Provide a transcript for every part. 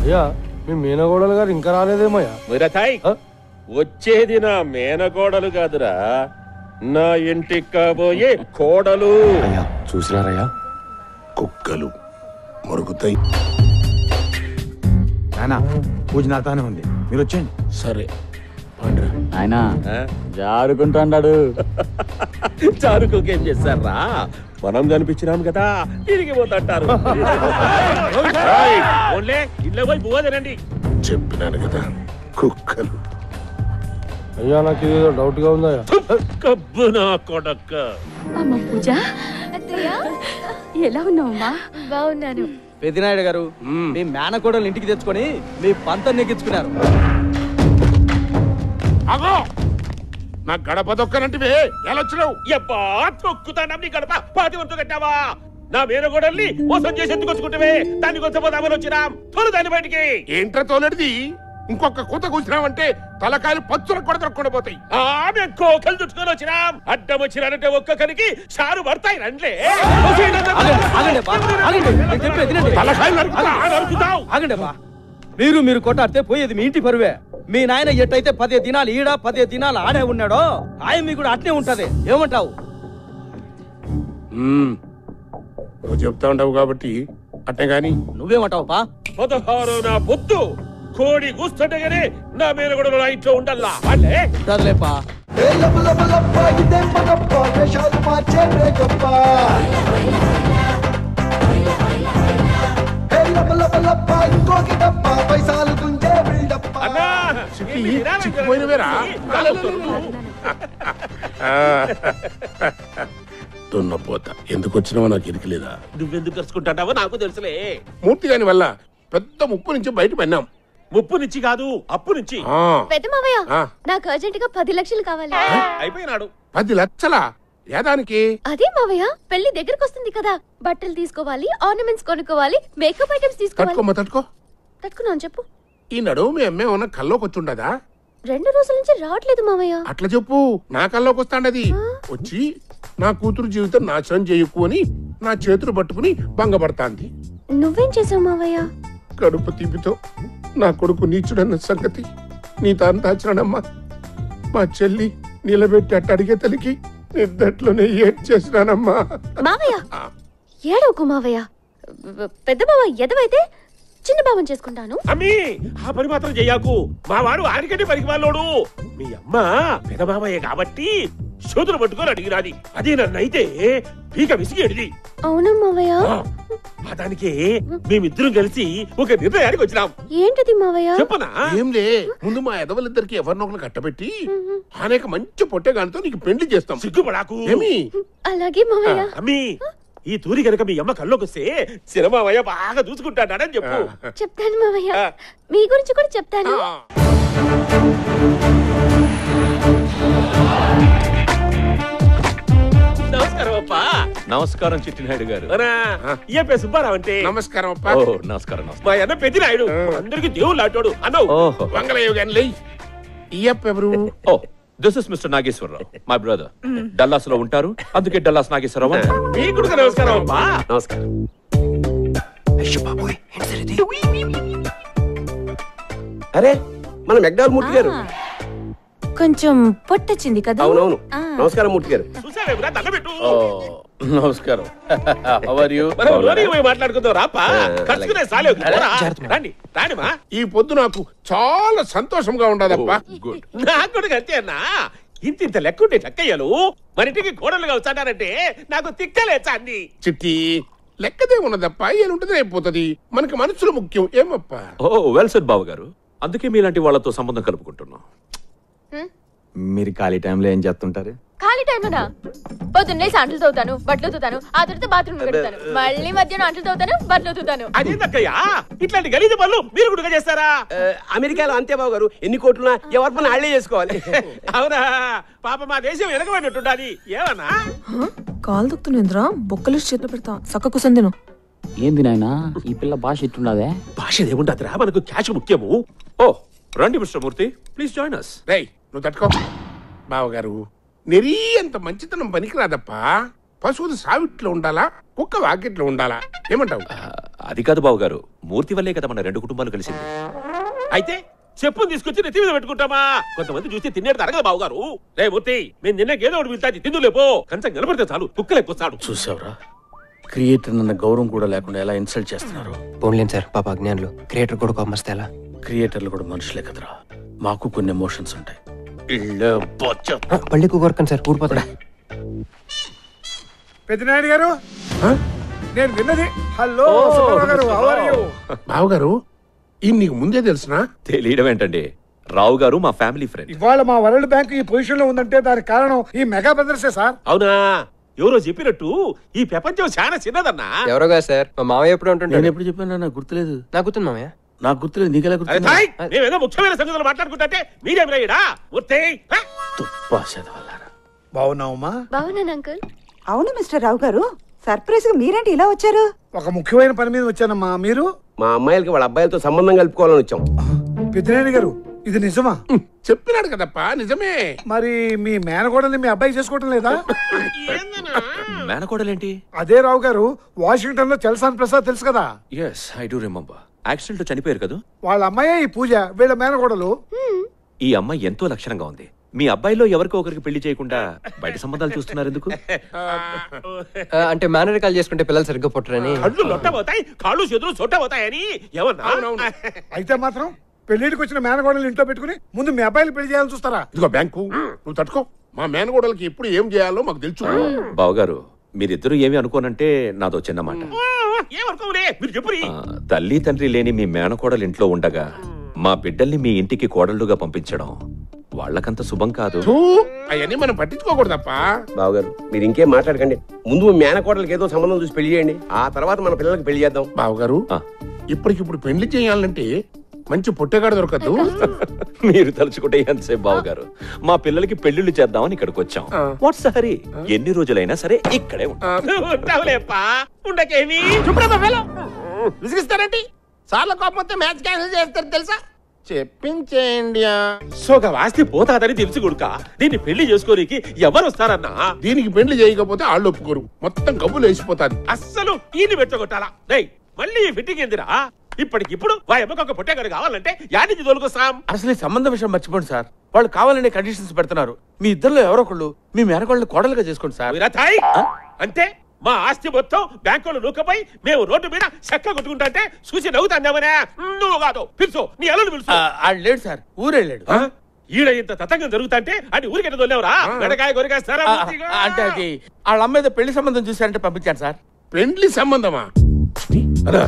అయ్యా మీ మీనగోడలు గారు ఇంకా రాలేదేమయ్యా మురతాయ్ ఆ? వచ్చేది నా మేనకోడలు కాదురా నా ఇంటికి కాబోయే కోడలు అయ్యా చూసినారయ్యా కుక్కలు మురుగుతాయి నానా పూజ నాతానే ఉంది మీరు వచ్చేయండి సరే పండ్రా ఆయన ఆ? జారుకుంటాడు చారుకోకేం చేస్తారా మనం కనిపించినాం కదా తిరిగి పోతుంటారు ఓన్లే ఇళ్ళ పోయి పోదనండి చెప్పినాను కదా కుక్కలు అయ్యా నాకు ఇదేదో డౌట్ గా ఉందయ్యా కబ్బు నా కొడక్క అమ్మ పూజ ఎలా ఉన్నావమ్మా బాగున్నాను పెద్దినాయుడు గారు మీ మేనకోడలు ఇంటికి తెచ్చుకొని మీ పంతం నెగ్గించుకున్నారు అగో నా గడప దొక్కనంటివే ఎలా వచ్చినావు ఎబ్బా తొక్కుతాండం నీ గడప పాతి వంతు కట్టావా నా మేనగోడల్ని మోసం చేసి ఎందుకొచ్చుకుంటావే దాన్ని కొత్తపోదామని వచ్చినాం తోలు దాన్ని బయటికి ఏంట్రా తోలడిది ఇంకొక కూత కూర్చున్నావంటే తలకాయలు పచ్చుల కూడా దొరకకుండా పోతాయి ఆ మేము కోకలు చుట్టుకొని వచ్చినాం అడ్డం వచ్చినారంటే ఒక్కొక్కరికి చారు పడతాయి రండ్లే ఆగండి, ఆగండి అబ్బా, ఆగండి. నేను చెప్పేది వినండి. తలకాయలు నరుకుతా. నరుకుతావు ఆగండి అబ్బా. మీరు మీరు కొట్టాడితే పోయేది మీ ఇంటి పరువే మీ నాయన ఎట్టయితే పదే దినాలు ఈడ పదే దినాలు ఆడే ఉన్నాడో ఆయన మీకు కూడా అట్నే ఉంటది ఏమంటావు మ్మ్. నువ్వు చెప్తా ఉండవు కాబట్టి అట్నే గాని నువ్వేమంటావు పా పదహారు నా పొద్దు కోడి కూస్తుండగానే నా మేనగోడలు నా ఇంట్లో ఉండల్లా వాళ్ళే ఉంటదిలేపా అన్నా చిక్కి, ఏంటి నిదానం చిక్కిపోయినవేరా? ఆ. దున్నపోత ఎందుకు వచ్చినావో నాకు ఇరికలేదా నువ్వెందుకు కలుసుకుంటావో నాకు తెలుసులే మూర్తి గాని వల్ల పెద్ద ముప్పు నుంచి బయట పడినాం ముప్పు నుంచి కాదు అప్పు నుంచి ఆ, పెద్ద మావయ్య ఆ. నాకు అర్జెంట్ గా పది లక్షలు కావాలి అయిపోయినాడు పది లక్షలా ఏదానికి అదే మావయ్య పెళ్లి దగ్గరకు వస్తుంది కదా బట్టలు తీసుకోవాలి ఆర్నమెంట్స్ కొనుక్కోవాలి మేకప్ ఐటమ్స్ తీసుకోవాలి తట్టుకోమ్మ తట్టుకో తట్టుకున్నాను చెప్పు ఈ నడువు మీ అమ్మే ఉన్న కల్లోకి వచ్చుండదా రెండు రోజుల నుంచి రావట్లేదు మావయ్య అట్లా చెప్పు నా కల్లోకి వస్తాండది వచ్చి నా కూతురు జీవితం నాశనం చేయకు అని నా చేతులు పట్టుకుని భంగపడతాంది నువ్వేం చేసావు మావయ్య కడుపు తీపితో నా కొడుకు నీచుడన్న సంగతి నీ తాను దాచినాడమ్మా మా చెల్లి నిలబెట్టి అట్ట అడిగే తలికి నిద్దట్లోనే ఏడ్ చేసినానమ్మా మావయ్య ఏడవకు మావయ్య పెద్ద బావ ఎదవైతే చిన్న బావని చేసుకుంటాను అమ్మీ ఆ పని మాత్రం చెయ్యకు మా వాడు ఆరికంటే పనికి వాళ్ళోడు మీ అమ్మ పెదమామయ్య కాబట్టి శోధన పట్టుకొని అడిగినాది అది నన్నైతే పీక విసిగేడిది అవునా మావయ్య ఆ, ఆ దానికే మేమిద్దరం కలిసి ఒక నిర్ణయానికి వచ్చినాం ఏంటది మావయ్య చెప్పనా ఏంలే ముందు మా ఎదవలిద్దరికి ఎవరినొకరు కట్టబెట్టి అనేక మంచి పొట్టెగానితో నీకు పెళ్లి చేస్తాం సిగ్గుపడాకు ఏమి అలాగే మావయ్య అమ్మీ ఈ తూరి గనక మీ అమ్మ కల్లోకి వస్తే సినిమావయ్య బాగా చూసుకుంటాడని చెప్పు చెప్తాను మావయ్య మీ గురించి కూడా చెప్తాను ఆ, నమస్కారం అప్ప నమస్కారం చిట్టినాయుడు గారు ఏ పే సుబ్బారావు అంటే నమస్కారం అప్ప ఓ నమస్కారం నమస్కారం మా అన్న పెద్దినాయుడు అందరికి దేవుళ్ళు ఆటోడు అన్నావు ఓహో వంగలేవు గాని లే ఇయ్యప్ప ఎవరు oh this is mister Nageswararao my brother Dallas లో ఉంటారు అందుకే డల్లాస్ నాగేశ్వరరావు అంటారు. మీకు కూడా నమస్కారం అప్పా నమస్కారం అరే మన మెగ్డాల్ మూర్తి గారు కొంచెం పొట్టొచ్చింది కదా అవునవును ఆ. నమస్కారం మూర్తి గారు చూసావేమిరా దండబెట్టు ఓ నమస్కారం హౌ ఆర్ యు మనం లోనికి పోయి మాట్లాడుకుందాం రాపా ఆ, ఖర్చుకునే సాలే రండి రాండి మా ఈ పొద్దు నాకు చాలా సంతోషంగా ఉండదప్ప గుడ్ నాకు కూడా అంతే అన్నా ఇంత ఇంత లెక్కుంటే చక్కయ్యలు మరింటికి కోడలుగా వచ్చాడారంటే నాకు తిక్కలేచా అంది చిట్టి లెక్కదే ఉన్నదప్ప ఏలుంటది అయిపోతుంది మనకి మనుషులు ముఖ్యం ఏమప్ప ఓ వెల్ సెడ్ బాబు గారు అందుకే మీలాంటి వాళ్ళతో సంబంధం కలుపుకుంటున్నాం మీరు ఖాళీ టైంలో ఏం చేస్తుంటారు ఖాళీ టైంలోనా పొద్దున్నే అంట్లు తవ్వుతాను బట్టలు తవ్వుతాను ఆ తర్వాత బాత్రూమ్ కడుగుతాను మళ్ళీ మధ్యాహ్నం అంట్లు తవ్వుతాను బట్టలు తవ్వుతాను అదేందక్కయ్యా ఇట్లాంటి గలీజ పనులు మీరు కూడా చేస్తారా ఆ, అమెరికాలో అంతే బాబు గారు ఎన్ని కోట్లున్నా ఎవరి పని ఆళ్లే చేసుకోవాలి అవునా పాప మా దేశం వెనకబడినట్టుండాలి ఏమన్నా కాలు దుక్కుతుందిరా బొక్కలు చేతిలో పెడతా సక్క కుసందిను ఏంది నాయనా ఈ పిల్ల భాష ఇట్టుండదే భాష ఏముండదురా మనకు క్యాష్ ముఖ్యము ఓ రండి mister Murthy please join us రేయ్ నువ్వు తట్టుకో బావగారు నెరీ అంత మంచితనం పనికిరాదప్ప పశువులు సావిట్లో ఉండాలా కుక్క వాకిట్లో ఉండాలా ఏమంటావు అది కాదు బాబు గారు మూర్తి వల్లే కదా మన రెండు కుటుంబాలు కలిసింది అయితే చెప్పుని తీసుకొచ్చి నెత్తి మీద పెట్టుకుంటామా కొంతమంది చూస్తే తినేది తరగదు బాబు గారు రే మూర్తి నేను నిన్న ఏదో ఒకటి పిలుతాది తిందులేపో కంచం నిలబడితే చాలు కుక్కలు ఎక్కుస్తాడు చూసావురా క్రియేటర్ అన్న గౌరవం కూడా లేకుండా ఎలా ఇన్సల్ట్ చేస్తున్నారు పోన్లేం సార్ పాప అజ్ఞానులు క్రియేటర్ కూడా కొమ్మస్తే ఎలా క్రియేటర్లు కూడా మనుషులే కదరా మాకు కొన్ని ఎమోషన్స్ ఉంటాయి ఇళ్ళ బొచ్చ పళ్ళికు కొరకండి సార్ ఊడిపోతాడా పెద్దనాయుడు గారు నేను విన్నది హలో సుబ్బారావు గారు how are you? బావగారు ఈ నీకు ముందే తెలుసునా తెలియడం ఏంటండి రావు గారు మా ఫ్యామిలీ ఫ్రెండ్ ఇవాళ మా వరల్డ్ బ్యాంక్ ఈ పొజిషన్ లో ఉందంటే దానికి కారణం ఈ మెగా బ్రదర్సే సార్ అవునా ఎవరో చెప్పినట్టు ఈ ప్రపంచం చాలా చిన్నదన్నా ఎవరోగా సార్ మా మామయ్య ఎప్పుడు నేను ఉంటుంటాడు ఎప్పుడు చెప్పాను నాకు గుర్తులేదు నాకు గుర్తుంది మామయ్య నాకు గుర్తులేదు నీకెలా అరే గుర్తుంది థాయ్, మేమేదో ముఖ్యమైన సంగతులు మాట్లాడుకుంటే మీరేం రాయడా మూర్తి హ? తుప్పా చదవాలరా బాగున్నావమ్మా బాగున్నాను అంకుల్ అవును మిస్టర్ రావు గారు సర్ప్రైజ్ గా మీరేంటి ఇలా వచ్చారు ఒక ముఖ్యమైన పని మీద వచ్చానమ్మా మీరు మా అమ్మాయిలకి వాళ్ళ అబ్బాయిలతో సంబంధం కలుపుకోవాలని వచ్చాం పెద్దనాయుడు గారు ఇది నిజమా చెప్పినాడు కదప్పా నిజమే మరి మీ మేనగోడని మీ అబ్బాయి చేసుకోవటం లేదా మేనకోడలేంటి అదే రావు గారు వాషింగ్టన్ లో చల్సాన్ ప్రసాద్ తెలుసు కదా yes I do remember accident లో చనిపోయారు కదా వాళ్ళ అమ్మాయే ఈ పూజ వీళ్ళ మేనగోడలు ఈ అమ్మాయి ఎంతో లక్షణంగా ఉంది మీ అబ్బాయిలో ఎవరికో ఒకరికి పెళ్లి చేయకుండా బయట సంబంధాలు చూస్తున్నారు ఎందుకు ఆ, అంటే మేనరికాలు చేసుకుంటే పిల్లలు సరిగ్గా పుట్టరని కళ్ళు లొట్టబోతాయి కాళ్ళు చేతులు చొట్టబోతాయని ఏమన్నా అయితే మాత్రం పెళ్లిడికి వచ్చిన మేనగోడలు ఇంట్లో పెట్టుకుని ముందు మీ అబ్బాయిలు పెళ్లి చేయాలని చూస్తారా ఇదిగో బ్యాంకు నువ్వు తట్టుకో మా మేనగోడలకి ఎప్పుడు ఏం చేయాలో మాకు తెలుసు బావగారు మీరిద్దరూ ఏమి అనుకోనంటే నాదో చిన్న మాట ఏమనుకోలే మీరు చెప్పు ఆ, తల్లి తండ్రి లేని మీ మేనకోడలు ఇంట్లో ఉండగా మా బిడ్డల్ని మీ ఇంటికి కోడళ్ళుగా పంపించడం వాళ్ళకంత శుభం కాదు అవన్నీ మనం పట్టించుకోకూడదప్పా బావగారు మీరు ఇంకేం మాట్లాడకండి ముందు మీ మేనకోడలకి ఏదో సంబంధం చూసి పెళ్లి చేయండి ఆ తర్వాత మన పిల్లలకి పెళ్లి చేద్దాం బావగారు ఇప్పటికిప్పుడు పెళ్లి చేయాలంటే మంచి పుట్టగాడు దొరకద్దు మీరు తలుచుకుంటే ఎంతసేపు బావగారు మా పిల్లలకి పెళ్లిళ్ళు చేద్దామని ఇక్కడికి వచ్చాం వాట్స్ హరి ఎన్ని రోజులైనా సరే ఇక్కడే ఉంటాం ఉంటావులేప్పా ఉండకేమి విసిగిస్తారండి సార్ల కోపం వస్తే మ్యాచ్ క్యాన్సిల్ చేస్తారు తెలుసా చెప్పించేయండి సోగ ఆస్తి పోతాదని తెలుసు కొడుక దీన్ని పెళ్లి చేసుకోనికి ఎవరు వస్తారన్నా దీనికి పెళ్లి చేయకపోతే వాళ్ళు ఒప్పుకోరు మొత్తం కబులు వేసిపోతాది అస్సలు ఈయన్ని పెట్టగొట్టాలా రేయ్ మళ్ళీ ఈ ఫిట్టింగ్ ఏందిరా ఇప్పటికిప్పుడు వా అమ్మకు ఒక పుట్టగాడు కావాలంటే యానికి తోలుకొస్తాం అసలు ఈ సంబంధం విషయం మర్చిపోండి సార్ వాళ్ళు కావాలనే కండిషన్స్ పెడుతున్నారు మీ ఇద్దరిలో ఎవరో ఒకళ్ళు మీ మేనకోళ్ళని కోడలుగా చేసుకోండి సార్ విరతాయ్ అంటే మా ఆస్తి మొత్తం బ్యాంకులో నూకపై మేము రోడ్డు మీద చెక్క కొట్టుకుంటే చూసి నవ్వుతాందామనే నువ్వు కాదు పిలుచు నీ అల్లుడు పిలుచు ఆడు లేడు సార్ ఊరెళ్ళాడు ఆ? ఈడ ఇంత తతంగం జరుగుతుంటే అది ఊరికెట్ట తోలేవరా వెనకాయ గొరికేస్తారా ఆ, ఆ, అంటే అది వాళ్ళ అమ్మాయి ఏదో పెళ్లి సంబంధం చూసారంటే పంపించాను సార్ పెండ్లి సంబంధమా అదా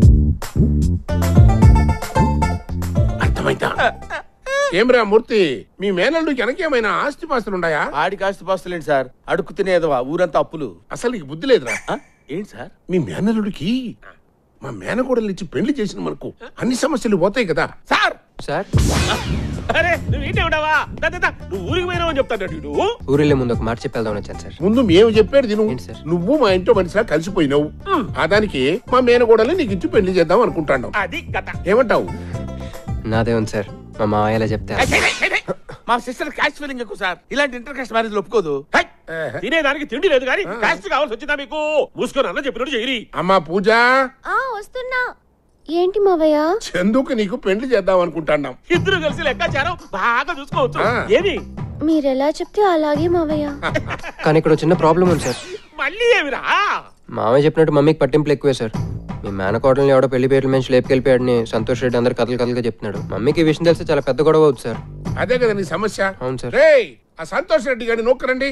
అర్థమైందా ఏమిరా మూర్తి మీ మేనల్లు వెనకేమైనా ఆస్తి పాస్తులు ఉన్నాయా ఆడికి ఆస్తి పాస్తులేండి సార్ అడుక్కు తినేదవా ఊరంతా అప్పులు అసలు నీకు బుద్ధి లేదురా ఏంటి సార్ మీ మేనల్లుడికి మా మేనకోడలు ఇచ్చి పెళ్లి చేసిన మనకు అన్ని సమస్యలు పోతాయి కదా సార్ సార్ అరే నువ్వు ఇంటే ఉండవా దా, దా, దా, నువ్వు ఊరికి పోయినావు అని చెప్తాడు వీడు ఊరెళ్ళే ముందు ఒక మాట చెప్పి వెళ్దామని వచ్చాను సార్ ముందు మేము చెప్పేది తిను నువ్వు మా ఇంట్లో మనిషిలా కలిసిపోయినావు ఆ దానికి మా మేనకోడలు నీకు ఇచ్చి పెళ్లి చేద్దాం అనుకుంటాను అది కథ ఏమంటావు నాదే ఉంది సార్ మా మామయ్య ఇలా చెప్తే మా సిస్టర్ క్యాష్ ఫీలింగ్ ఎక్కువ సార్ ఇలాంటి ఇంటర్ కాస్ట్ మ్యారేజ్ ఒప్పుకోదు తినేదానికి తిండి లేదు కానీ కాస్ట్ కావాల్సి వచ్చిందా మీకు మూసుకొని అన్న చెప్పినట్టు చేయరి అమ్మా పూజ ఆ వస్తున్నా ఏంటి మావయ్య చందుకు నీకు పెళ్లి చేద్దాం అనుకుంటాన్నాం ఇద్దరు కలిసి లెక్కాచారం బాగా చూసుకోవచ్చు ఆ. ఏమి మీరెలా చెప్తే అలాగే మావయ్య కానీ ఇక్కడ ఒక చిన్న ప్రాబ్లం ఉంది సార్ మళ్ళీ ఏమిరా మామయ్య చెప్పినట్టు మమ్మీకి పట్టింపులు ఎక్కువే సార్ మీ మేనకోడల్ని ఎవడో పెళ్లి పేర్ల నుంచి లేపుకెళ్ళిపోయాడని సంతోష్ రెడ్డి అందరు కథలు కథలుగా చెప్తున్నాడు మమ్మీకి ఈ విషయం తెలిస్తే చాలా పెద్ద గొడవ అవుతుంది సార్ అదే కదా నీ సమస్య అవును సార్ రేయ్ ఆ సంతోష్ రెడ్డి గారిని నొక్కరండి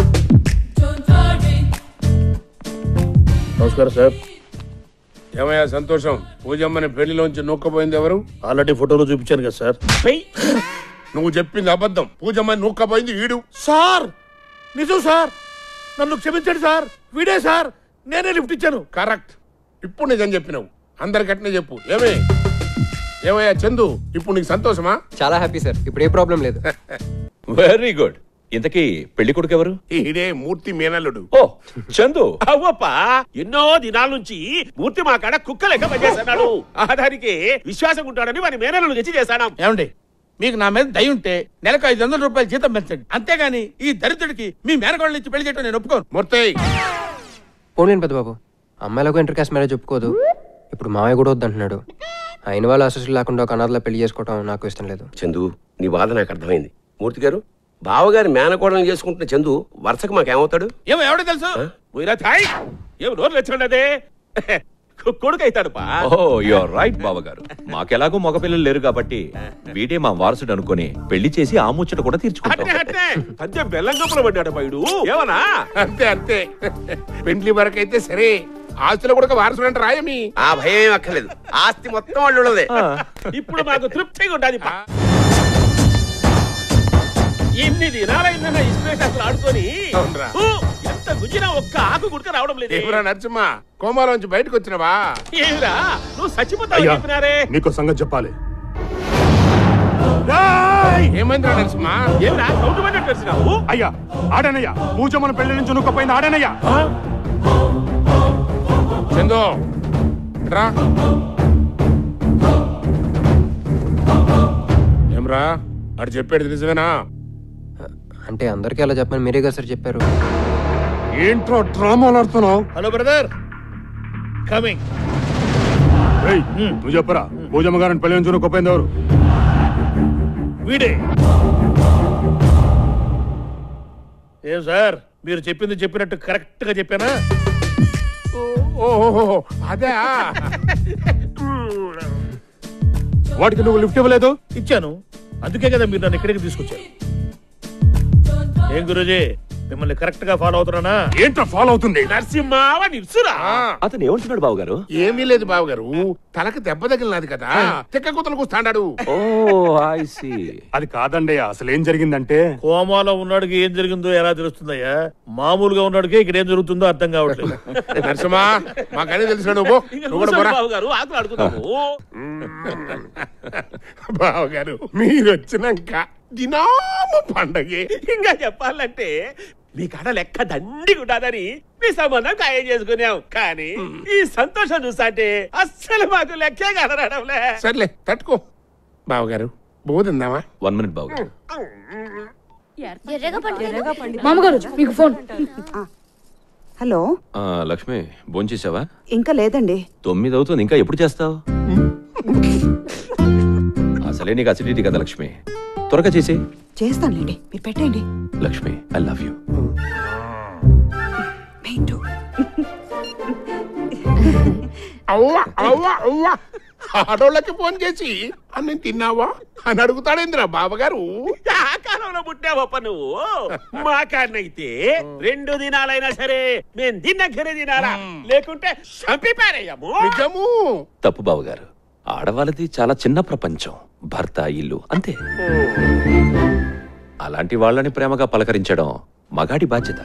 నమస్కారం సార్ ఏమయ్యా సంతోషం పూజమ్మని పెళ్లిలోంచి నూక్కపోయింది ఎవరు ఆల్రెడీ ఫోటోలో చూపించాను కదా సార్ నువ్వు చెప్పింది అబద్ధం పూజమ్మని నూక్కపోయింది వీడు సార్ నిజం సార్ నన్ను క్షమించండి సార్ వీడే సార్ నేనే లిఫ్ట్ ఇచ్చాను కరెక్ట్ ఇప్పుడు నిజం చెప్పినావు అందరికట్నే చెప్పు ఏమే ఏమయ్యా చందు ఇప్పుడు నీకు సంతోషమా చాలా హ్యాపీ సార్ ఇప్పుడు ఏ ప్రాబ్లం లేదు వెరీ గుడ్ ఇంతకీ పెళ్లి కొడుకు ఎవరు ఈడే మూర్తి మేనల్లుడు ఓ చందు అవ్వప్పా ఎన్నో దినాల నుంచి మూర్తి మా కాడ కుక్క లెక్క పనిచేస్తున్నాడు ఆ దానికి విశ్వాసం ఉంటాడని వారి మేనలను తెచ్చి చేశాను ఏమండి మీకు నా మీద దయ ఉంటే నెలకు ఐదు వందల రూపాయలు జీతం పెంచండి అంతేగాని ఈ దరిద్రుడికి మీ మేనగోళ్ళని ఇచ్చి పెళ్లి చేయడం నేను ఒప్పుకోను మూర్తి పోలేను పెద్ద బాబు అమ్మాయిలకు ఇంటర్ కాస్ట్ మ్యారేజ్ ఒప్పుకోదు ఇప్పుడు మావయ్య కూడా వద్దంటున్నాడు అయిన వాళ్ళు అసలు లేకుండా ఒక అనాథలా పెళ్లి చేసుకోవడం నాకు ఇష్టం లేదు చందు నీ బాధ నాకు అర్థమైంది మూర్తి గారు బావగారి మేనకోడలు చేసుకుంటున్న చందు వరుసకు మాకేమవుతాడు ఏమో ఎవడో తెలుసు పోయినా థాయ్ ఏం నోరు తెచ్చండి కొడుకు అవుతాడు పా ఓ యువర్ రైట్ బావగారు మాకెలాగో మగపిల్లలు లేరు కాబట్టి వీడే మా వారసుడు అనుకొని పెళ్లి చేసి ఆ ముచ్చట కూడా తీర్చుకుంటాం అట్నే అట్నే అంతే బెల్లం కప్పులు పడ్డాడు పైడు ఏమన్నా అంతే అంతే పెండ్లి వరకైతే సరే ఆస్తులు కూడా వారసుడు అంటే రాయమి ఆ భయం ఏం అక్కర్లేదు ఆస్తి మొత్తం వాళ్ళు ఉన్నదే ఇప్పుడు మాకు తృప్తిగా ఉండాలి పా ఎన్ని దినాలైందన్న ఇస్పేట్ అసలు ఆడుకొని అవునురా. ఊ, ఎంత గుజ్జినా ఒక్క ఆకు గుడక రావడం లేదు ఏమిరా నరసింహ కోమాలోంచి బయటకు వచ్చినవా ఏమిరా నువ్వు చచ్చిపోతావు చెప్పినారే నీకు సంగతి చెప్పాలి ఏమైందిరా నరసింహ ఏమిరా కౌంటు పడ్డట్టు తెలిసినావు అయ్యా ఆడనయ్యా పూజమ్మను పెళ్లి నుంచి నుక్కపోయింది ఆడనయ్యా చందు రా ఏమ్రా అడు చెప్పేది నిజమేనా అంటే అందరికీ అలా చెప్పని మీరే కదా సార్ చెప్పారు ఏంట్రా డ్రామాలు ఆడుతున్నావు హలో బ్రదర్ కమింగ్ ఏయ్, నువ్వు చెప్పరా పూజమ్మ గారిని పెళ్లి నుంచి నుక్కపోయింది ఎవరు వీడే ఏం సార్ మీరు చెప్పింది చెప్పినట్టు కరెక్ట్ గా చెప్పానా ఓహో అదే వాటికి నువ్వు లిఫ్ట్ ఇవ్వలేదు ఇచ్చాను అందుకే కదా మీరు నన్ను ఇక్కడికి తీసుకొచ్చారు ఏం గురుజీ మిమ్మల్ని కరెక్ట్ గా ఫాలో అవుతున్నానా ఏంట్రా ఫాలో అవుతుంది నరసింహావ నిల్సురా అతను ఏమంటున్నాడు బావగారు ఏమీ లేదు బావగారు తలకి దెబ్బ తగిలినది కదా తిక్క కూతలు కూస్తాడాడు ఓ ఐ సి అది కాదండయ్యా అసలు ఏం జరిగిందంటే కోమాలో ఉన్నాడికి ఏం జరిగిందో ఎలా తెలుస్తుందయ్యా మామూలుగా ఉన్నాడికి ఇక్కడ ఏం జరుగుతుందో అర్థం కావట్లేదు నరసింహ మాకనే తెలిసిన నువ్వు ఇంకా నువ్వు కూడా పోరా. బాబు గారు ఆకులు ఆడుకుందాము బావగారు మీరు వచ్చినాక దినాము పండగే ఇంకా చెప్పాలంటే మీ కాడ లెక్క దండిగా ఉండాలని మీ సంబంధం ఖాయం చేసుకున్నాం కానీ ఈ సంతోషం చూసాంటే అస్సలు మాకు లెక్కే కనరాడంలే సర్లే తట్టుకో బావగారు బోధిందామా వన్ మినిట్ బావగారు మామగారు మీకు ఫోన్ హలో ఆ, లక్ష్మి భోంచేసావా ఇంకా లేదండి తొమ్మిది అవుతుంది ఇంకా ఎప్పుడు చేస్తావు అసలే నీకు అసిడిటీ కదా లక్ష్మి త్వరగా చేసి చేస్తానులేండి మీరు పెట్టండి లక్ష్మి ఐ లవ్ యూ అవ్వా అవ్వా అవ్వా ఆడోళ్ళకి ఫోన్ చేసి అన్నం తిన్నావా అని అడుగుతాడేంద్రా బావగారు ఆ కాలంలో పుట్టావప్ప నువ్వు మా కాన్నైతే రెండు దినాలైనా సరే మేము తిన్నక్కరే తినాలా లేకుంటే చంపి పారేయము నిజము తప్పు బావగారు ఆడవాళ్ళది చాలా చిన్న ప్రపంచం భర్త ఇల్లు అంతే అలాంటి వాళ్ళని ప్రేమగా పలకరించడం మగాడి బాధ్యత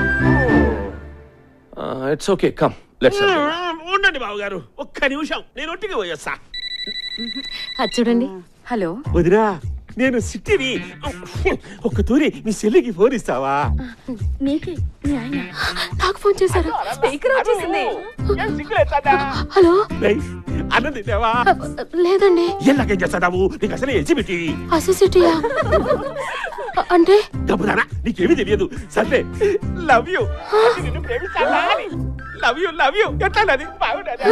ఇట్స్ ఓకే కమ్ లెట్స్ ఉండండి బావగారు ఒక్క నిమిషం నేను ఒట్టికి పోయొస్తా అది చూడండి హలో వదిరా నేను సిట్టిని ఒక్క తూరి మీ చెల్లికి ఫోన్ ఇస్తావా నీకే మీ ఆయన నాకు ఫోన్ చేశారు స్పీకర్ వచ్చేసింది హలో రేయ్, అన్నం తింటావా లేదండి ఎలాగేం చేస్తావు నీకు అసలు ఎలిజిబిలిటీ అసిసిటీయా అంటే డబ్బుదానా నీకేమీ తెలియదు సర్లే లవ్ యూ నిన్ను ప్రేమిస్తానా లవ్ యూ లవ్ యూ ఎట్లా అది బాగుండదా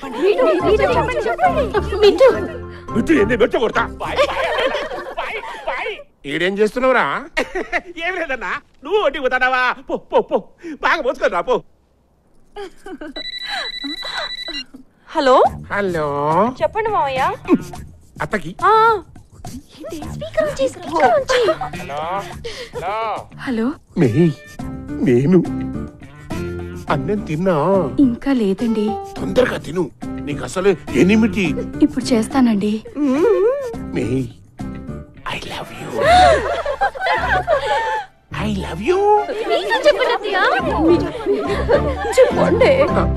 మిట్టు మిట్టు ఏంది మెట్టు కొడతా ఈడేం చేస్తున్నావురా ఏం లేదన్నా నువ్వు ఒంటికి పోతాడావా పో పో పో బాగా పోసుకొని రా పో హలో హలో చెప్పండి మావయ్య అత్తకి స్పీకర్ వచ్చి స్పీకర్ వచ్చి హలో మే నేను అన్నం తిన్నా ఇంకా లేదండి తొందరగా తిను నీకు అసలు ఎనిమిటి ఇప్పుడు చేస్తానండి may I love you I love you చెప్పండి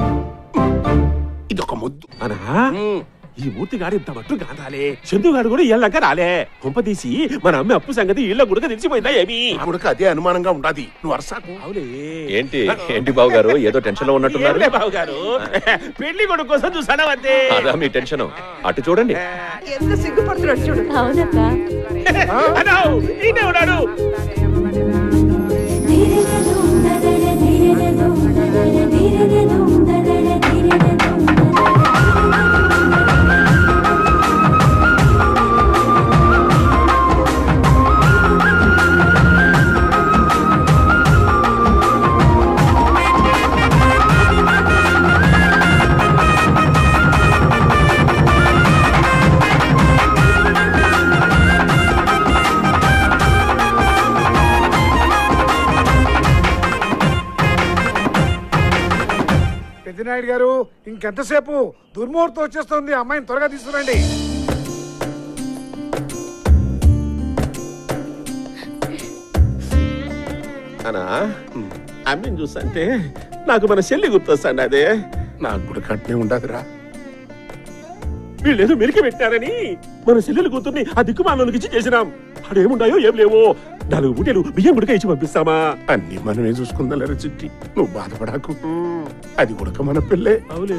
ఇదొక ముద్దు అనా ఈ మూర్తి గాడు ఇంత మట్టు కాదాలే చందు గాడు కూడా ఇళ్ళక రాలే కుంప తీసి మన అమ్మ అప్పు సంగతి ఇళ్ళ గుడక తెలిసిపోయిందా ఏమి ఆవిడకి అదే అనుమానంగా ఉండాది నువ్వు అరసాకు అవులే ఏంటి ఏంటి బావగారు ఏదో టెన్షన్ లో ఉన్నట్టున్నారు ఏంలే బాబు గారు పెళ్లి కొడుకు కోసం చూసాడా అంతే అదా మీ టెన్షన్ అటు చూడండి ఎంత సిగ్గుపడుతున్నాడు చూడు అవునక్క అన్నా ఈయనే ఉన్నాడు ధీరన పెద్దినాయుడు గారు ఇంకెంతసేపు దుర్ముహూర్తం వచ్చేస్తుంది అమ్మాయిని త్వరగా తీసుకురండి అనా అమ్మని చూస్తుంటే నాకు మన చెల్లి గుర్తొస్తాండి అదే నాకు కూడా కట్నే ఉండదురా వీళ్ళేదో మెరికి పెట్టారని మన చెల్లెలు కూతుర్ని ఆ దిక్కుమాలోనికి ఇచ్చి చేసినాం అడేముండాయో ఏం లేవో నాలుగు బూటెలు బియ్యం గుడిక ఇచ్చి పంపిస్తామా అన్ని మనమే చూసుకుందలరా చిట్టి నువ్వు బాధపడాకు అది కూడా మన పిల్లే అవులే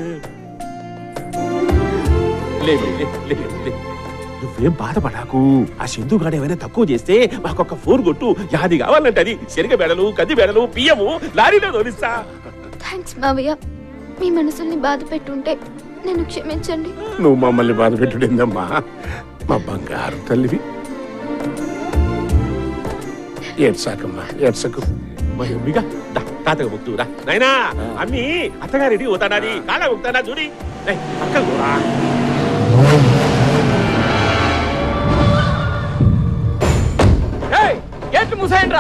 లే, లే, లే, లే, లే. నువ్వేం బాధపడాకు ఆ సింధు గాడు ఏమైనా తక్కువ చేస్తే మాకొక ఫోన్ కొట్టు యాది కావాలంటే అది శనగ బెడలు కంది బెడలు బియ్యము లారీలో తోలిస్తా థ్యాంక్స్ మావయ్య మీ మనసుల్ని బాధ పెట్టుంటే నన్ను క్షమించండి నువ్వు మమ్మల్ని బాధ పెట్టుడిందమ్మా మా బంగారు తల్లివి ఏడ్సాకమ్మా ఏడ్సకు మా అమ్మిగా దా, తాతగా ముక్తురా నాయనా అమ్మి అత్తగారింటికి పోతాడాది కాళ్ళ ముక్తాడా చూడి ఏయ్, పక్కకు పోరా. గేట్లు మూసేయండి రా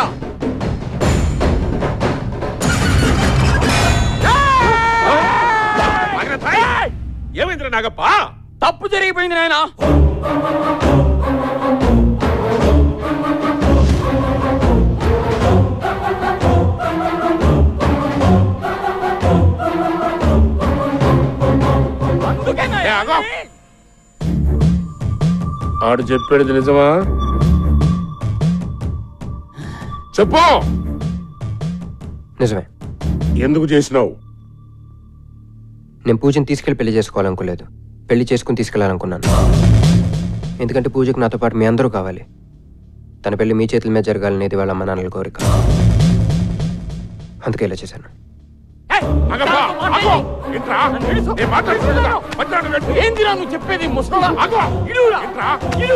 ఏయ్, ఏమైందిరా నాగప్ప తప్పు జరిగిపోయింది నాయనా ఏ, ఆగో. ఆడు చెప్పేది నిజమా చెప్పు నిజమే ఎందుకు చేసినావు నేను పూజని తీసుకెళ్లి పెళ్లి చేసుకోవాలనుకోలేదు పెళ్లి చేసుకుని తీసుకెళ్లాలనుకున్నాను ఎందుకంటే పూజకి నాతో పాటు మీ అందరూ కావాలి తన పెళ్లి మీ చేతుల మీద జరగాలనేది వాళ్ళ అమ్మ నాన్నల కోరిక అందుకే ఇలా చేశాను ఆగమ్మా, ఆగు. ఏంట్రా? నేను మాట్లాడుతున్నా. మధ్యాహ్నం పెట్టు. ఏందిరా నువ్వు చెప్పేది ముసలోడా ఆగు. ఇడురా ఏంట్రా?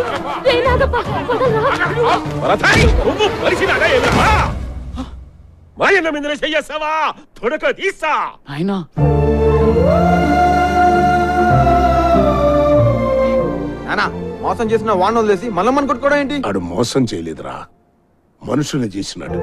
వరదాయి, నువ్వు మనిషిలాగా ఏమిరా? మాయన్న మీద చెయ్యేస్తావా తొడక తీస్తా అయినా నానా మోసం చేసిన వాడిని వదిలేసి మళ్ళీ మన కొట్టుకోవడం ఏంటి ఆడు మోసం చేయలేదురా మనుషుల్ని చేసినాడు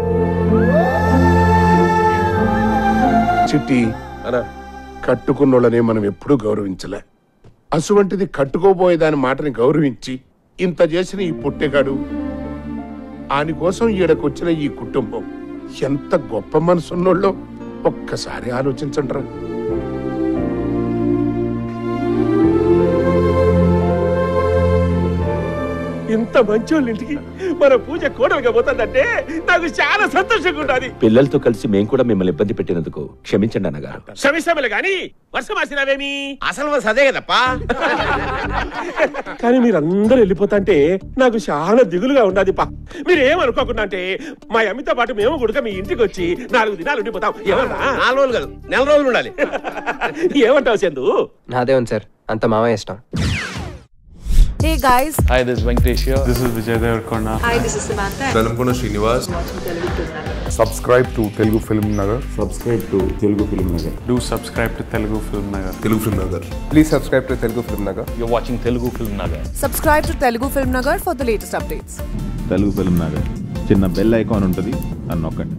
చిట్టి కట్టుకున్నోళ్ళని మనం ఎప్పుడూ గౌరవించలే అసువంటిది కట్టుకోబోయే దాని మాటని గౌరవించి ఇంత చేసిన ఈ పుట్టెగాడు ఆని కోసం ఈడకొచ్చిన ఈ కుటుంబం ఎంత గొప్ప మనసున్నోళ్ళో ఒక్కసారి ఆలోచించండి రా ఇంత మంచోళ్ళ ఇంటికి మన పూజ కోడలుగా పోతుందంటే నాకు చాలా సంతోషంగా ఉండాలి పిల్లలతో కలిసి మేము కూడా మిమ్మల్ని ఇబ్బంది పెట్టినందుకు క్షమించండి అన్నగారు క్షమిస్తామలే గాని వర్షం ఆసినావేమి అసలు మన సదే కదప్పా కానీ మీరందరూ వెళ్ళిపోతాంటే నాకు చాలా దిగులుగా ఉన్నది పా మీరు ఏమనుకోకుండా అంటే మా అమ్మితో పాటు మేము కూడా మీ ఇంటికి వచ్చి నాలుగు దినాలు ఉండిపోతాం ఏమన్నా నాలుగు రోజులు కాదు నెల రోజులు ఉండాలి ఏమంటావు చందు నాదే ఉంది సార్ అంత మామయ్య ఇష్టం Hey guys. Hi, this is Venkatesh here. This is Vijay Devarkonda. Hi, this is Samantha. Salamkona Srinivas. Subscribe to Telugu Film Nagar. Subscribe to Telugu Film Nagar. Do subscribe to Telugu Film Nagar. Telugu Film Nagar. Please subscribe to Telugu Film Nagar. You're watching Telugu Film Nagar. Subscribe to Telugu Film Nagar for the latest updates. Telugu film Nagar చిన్న bell icon ఉంటుంది అని నొక్కండి